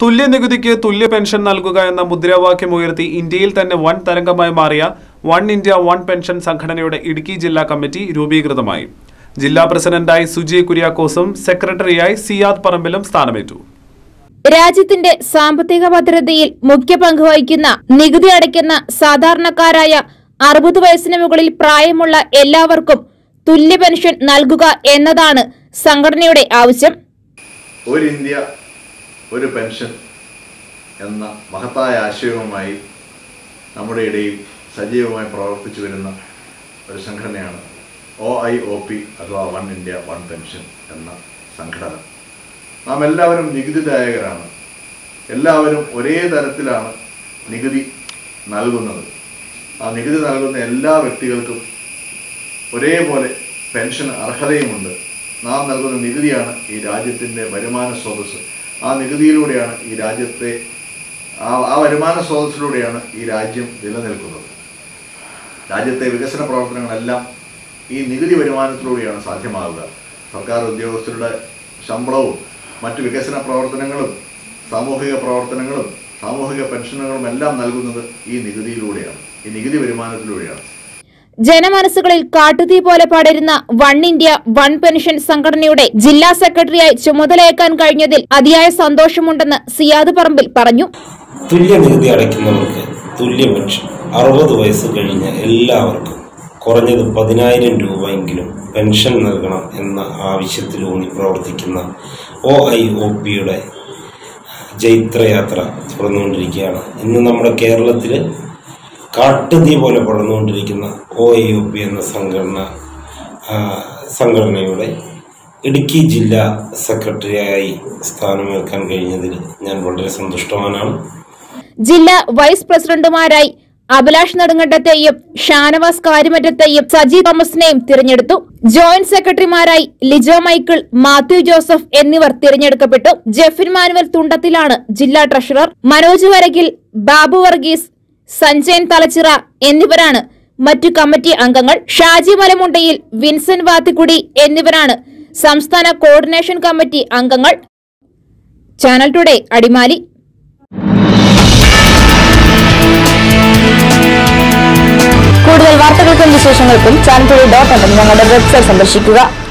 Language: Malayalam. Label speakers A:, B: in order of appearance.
A: തുല്യ നികുതിക്ക് തുല്യ പെൻഷൻ നൽകുക എന്ന മുദ്രാവാക്യം ഉയർത്തി ഇന്ത്യയിൽ തന്നെ വൻ തരംഗമായി മാറിയ വൺ ഇന്ത്യ വൺ പെൻഷൻ സംഘടനയുടെ ഇടുക്കി ജില്ലാ കമ്മിറ്റി രൂപീകൃതമായി ജില്ലാ പ്രസിഡന്റായി സുജി കുര്യാക്കോസും സെക്രട്ടറിയായി സിയാദ് പറമ്പിലും സ്ഥാനമേറ്റു
B: രാജ്യത്തിന്റെ സാമ്പത്തിക ഭദ്രതയിൽ മുഖ്യ പങ്ക് വഹിക്കുന്ന നികുതി അടയ്ക്കുന്ന സാധാരണക്കാരായ അറുപത് വയസ്സിന് മുകളിൽ പ്രായമുള്ള എല്ലാവർക്കും തുല്യ പെൻഷൻ നൽകുക എന്നതാണ് സംഘടനയുടെ ആവശ്യം
C: ഒരു ഇന്ത്യ ഒരു പെൻഷൻ എന്ന മഹത്തായ ആശയവുമായി നമ്മുടെ ഇടയിൽ സജീവമായി പ്രവർത്തിച്ചു വരുന്ന ഒരു സംഘടനയാണ് ഒ ഐ ഒ പി അഥവാ വൺ ഇന്ത്യ വൺ പെൻഷൻ എന്ന സംഘടന നാം എല്ലാവരും നികുതിദായകരാണ് എല്ലാവരും ഒരേ തരത്തിലാണ് നികുതി നൽകുന്നത് ആ നികുതി നൽകുന്ന എല്ലാ വ്യക്തികൾക്കും ഒരേപോലെ പെൻഷൻ അർഹതയുമുണ്ട് നാം നൽകുന്ന നികുതിയാണ് ഈ രാജ്യത്തിൻ്റെ വരുമാന സ്രോതസ് ആ നികുതിയിലൂടെയാണ് ഈ രാജ്യത്തെ ആ ആ വരുമാന സ്രോതസ്സിലൂടെയാണ് ഈ രാജ്യം നിലനിൽക്കുന്നത് രാജ്യത്തെ വികസന പ്രവർത്തനങ്ങളെല്ലാം ഈ നികുതി വരുമാനത്തിലൂടെയാണ് സാധ്യമാവുക സർക്കാർ ഉദ്യോഗസ്ഥരുടെ ശമ്പളവും മറ്റു വികസന പ്രവർത്തനങ്ങളും സാമൂഹിക പ്രവർത്തനങ്ങളും സാമൂഹിക പെൻഷനുകളും എല്ലാം നൽകുന്നത് ഈ നികുതിയിലൂടെയാണ് ഈ നികുതി വരുമാനത്തിലൂടെയാണ്
B: ജനമനസ്സുകളിൽ കാട്ടുതീ പോലെ പടരുന്ന വൺ ഇന്ത്യ വൺ പെൻഷൻ സംഘടനയുടെ ജില്ലാ സെക്രട്ടറിയായി ചുമതലയേക്കാൻ കഴിഞ്ഞതിൽ അതിയായ സന്തോഷമുണ്ടെന്ന് സിയാദ് പറമ്പിൽ പറഞ്ഞു
D: തുല്യ നികുതി അടയ്ക്കുന്നവർക്ക് തുല്യ പെൻഷൻ അറുപത് വയസ്സ് കഴിഞ്ഞ എല്ലാവർക്കും കുറഞ്ഞത് പതിനായിരം രൂപയെങ്കിലും പെൻഷൻ നൽകണം എന്ന ആവശ്യത്തിലൂന്നി പ്രവർത്തിക്കുന്ന ഒ ഐ ഒ പിയുടെ ജൈത്രയാത്ര തുടർന്നുകൊണ്ടിരിക്കുകയാണ് ഇന്ന് നമ്മുടെ കേരളത്തിൽ കാട്ടുതീ പോലെ പടർന്നുകൊണ്ടിരിക്കുന്ന ഒ ഐ ഒ പി എന്ന സംഘടന ആ, സംഘടനയുടെ ഇടുക്കി ജില്ലാ സെക്രട്ടറിയായി സ്ഥാനമേൽക്കാൻ കഴിഞ്ഞതിൽ ഞാൻ വളരെ സന്തുഷ്ടവാനാണ്
B: ജില്ലാ വൈസ് പ്രസിഡന്റുമാരായി അഭിലാഷ് നെടുങ്കണ്ടത്തെയും ഷാനവാസ് കാര്യമറ്റത്തെയും സജി തോമസിനെയും തിരഞ്ഞെടുത്തു ജോയിന്റ് സെക്രട്ടറിമാരായി ലിജോ മൈക്കിൾ മാത്യു ജോസഫ് എന്നിവർ തിരഞ്ഞെടുക്കപ്പെട്ടു ജെഫിൻ മാനുവൽ തുണ്ടത്തിലാണ് ജില്ലാ ട്രഷറർ മനോജ് വരകിൽ ബാബു വർഗീസ് സഞ്ജയൻ തലച്ചിറ എന്നിവരാണ് മറ്റു കമ്മിറ്റി അംഗങ്ങൾ ഷാജി മലമുണ്ടയിൽ വിൻസെന്റ് വാത്തിക്കുടി എന്നിവരാണ് സംസ്ഥാന കോർഡിനേഷൻ കമ്മിറ്റി അംഗങ്ങൾ ചാനൽ ടുഡേ അടിമാലി കൂടുതൽ വാർത്തകൾക്കും വിശേഷങ്ങൾക്കും ചാനൽ ഡോട്ട് ഞങ്ങളുടെ വെബ്സൈറ്റ് സന്ദർശിക്കുക